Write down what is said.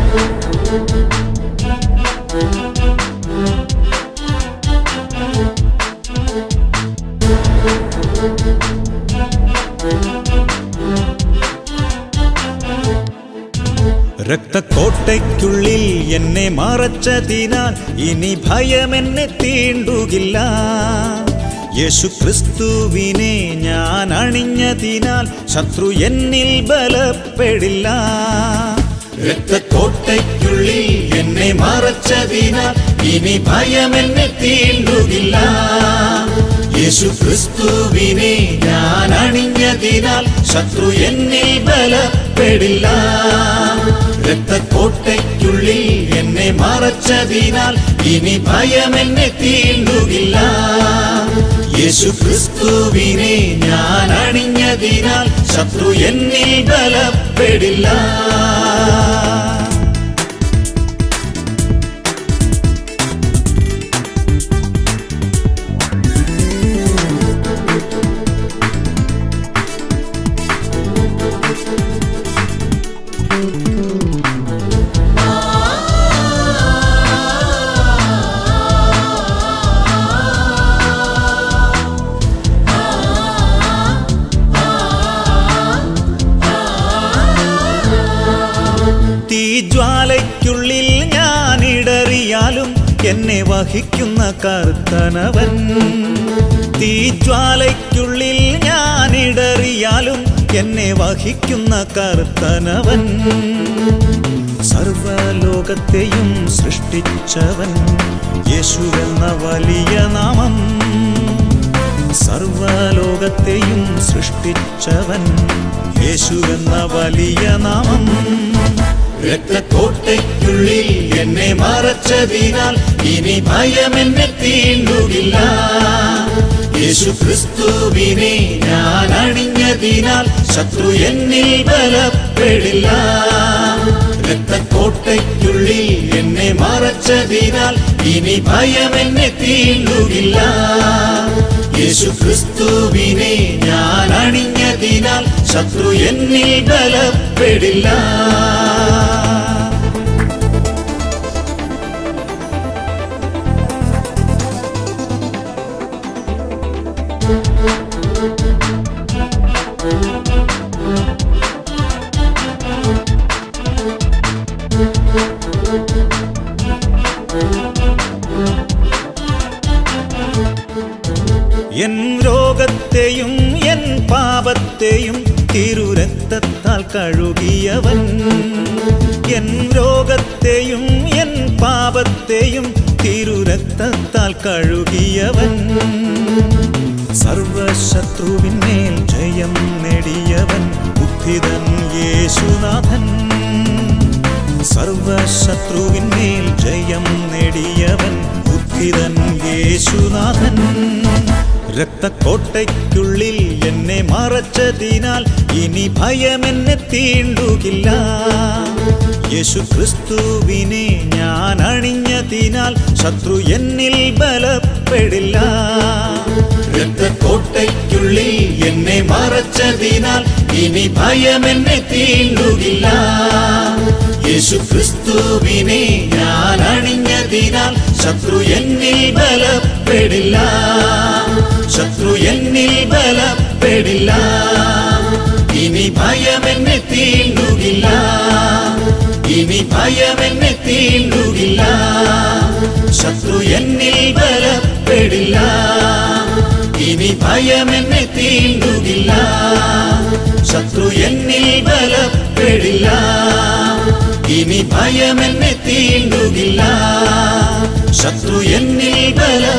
രക്തക്കോട്ടയ്ക്കുള്ളിൽ എന്നെ മറച്ചതിനാൽ ഇനി ഭയം എന്നെ തീണ്ടുകില്ല യേശു ക്രിസ്തുവിനെ ഞാൻ അണിഞ്ഞതിനാൽ ശത്രു എന്നിൽ ബലപ്പെടില്ല രക്തക്കോട്ടയ്ക്കുള്ളിൽ എന്നെ മറച്ചതിനാൽ ഇനി ഭയം എന്നെ തീണ്ടുകില്ല യേശു ക്രിസ്തുവിനെ ഞാൻ അണിഞ്ഞതിനാൽ ശത്രു എന്നിൽ ബലപ്പെടില്ല രക്തക്കോട്ടയ്ക്കുള്ളിൽ എന്നെ മറച്ചതിനാൽ ഇനി ഭയം എന്നെ തീണ്ടുകില്ല യേശു ക്രിസ്തുവിനെ ഞാൻ അണിഞ്ഞതിനാൽ ശത്രു എന്നിൽ ബലപ്പെടില്ല തീജ്വാലയ്ക്കുള്ളിൽ ഞാൻ ഇടറിയാലും എന്നെ വഹിക്കുന്ന കർത്തനവൻ തീജ്വാലയ്ക്കുള്ളിൽ ഞാൻ ഇടറിയാലും എന്നെ വഹിക്കുന്ന കർത്തനവൻ സർവലോകത്തെയും സൃഷ്ടിച്ചവൻ യേശുവെന്ന വലിയ നാമം സർവലോകത്തെയും സൃഷ്ടിച്ചവൻ യേശുവെന്ന വലിയ നാമം രക്തക്കോട്ടയ്ക്കുള്ളിൽ എന്നെ മറച്ചതിനാൽ ഇനി ഭയം എന്നെ തീണ്ടുകില്ല യേശു ക്രിസ്തുവിനെ ഞാൻ അണിഞ്ഞതിനാൽ ശത്രു എന്നിൽ ബലപ്പെടില്ല രക്തക്കോട്ടയ്ക്കുള്ളിൽ എന്നെ മറച്ചതിനാൽ ഇനി ഭയം എന്നെ തീണ്ടുകില്ല യേശു ക്രിസ്തുവിനെ ഞാൻ അണിഞ്ഞതിനാൽ ശത്രു എന്നിൽ ബലപ്പെടില്ല എൻ രോഗത്തെയും എൻ പാപത്തെയും തിരുരക്തത്താൽ കഴുകിയവൻ എൻ രോഗത്തെയും എൻ പാപത്തെയും തിരുരക്തത്താൽ കഴുകിയവൻ സർവശത്രുവിന്മേൽ ജയം നേടിയവൻ ബുദ്ധിതൻ യേശുനാഥൻ സർവശത്രുവിന്മേൽ ജയം നേടിയവൻ ബുദ്ധിതൻ യേശുനാഥൻ രക്തക്കോട്ടയ്ക്കുള്ളിൽ എന്നെ മറച്ചതിനാൽ ഇനി ഭയം എന്നെ തീണ്ടുകില്ല യേശു ക്രിസ്തുവിനെ ഞാൻ അണിഞ്ഞതിനാൽ ശത്രു എന്നിൽ ബലപ്പെടില്ല രക്തക്കോട്ടയ്ക്കുള്ളിൽ എന്നെ മറച്ചതിനാൽ ഇനി ഭയം എന്നെ തീണ്ടുകില്ല യേശു ക്രിസ്തുവിനെ ഞാൻ അണിഞ്ഞതിനാൽ ശത്രു എന്നിൽ ബലപ്പെടില്ല ശത്രു എന്നിൽ ബലപ്പെടില്ല ഇനി ഭയം എന്നെ തീണ്ടുകില്ല ഇനി ഭയം എന്നെ തീണ്ടുകില്ല ശത്രു എന്നിൽ ബലപ്പെടില്ല ഇനി ഭയം എന്നെ തീണ്ടുകില്ല ശത്രു എന്നിൽ ബലപ്പെടില്ല ഇനി ഭയം എന്നെ തീണ്ടുകില്ല ശത്രു എന്നിൽ ബല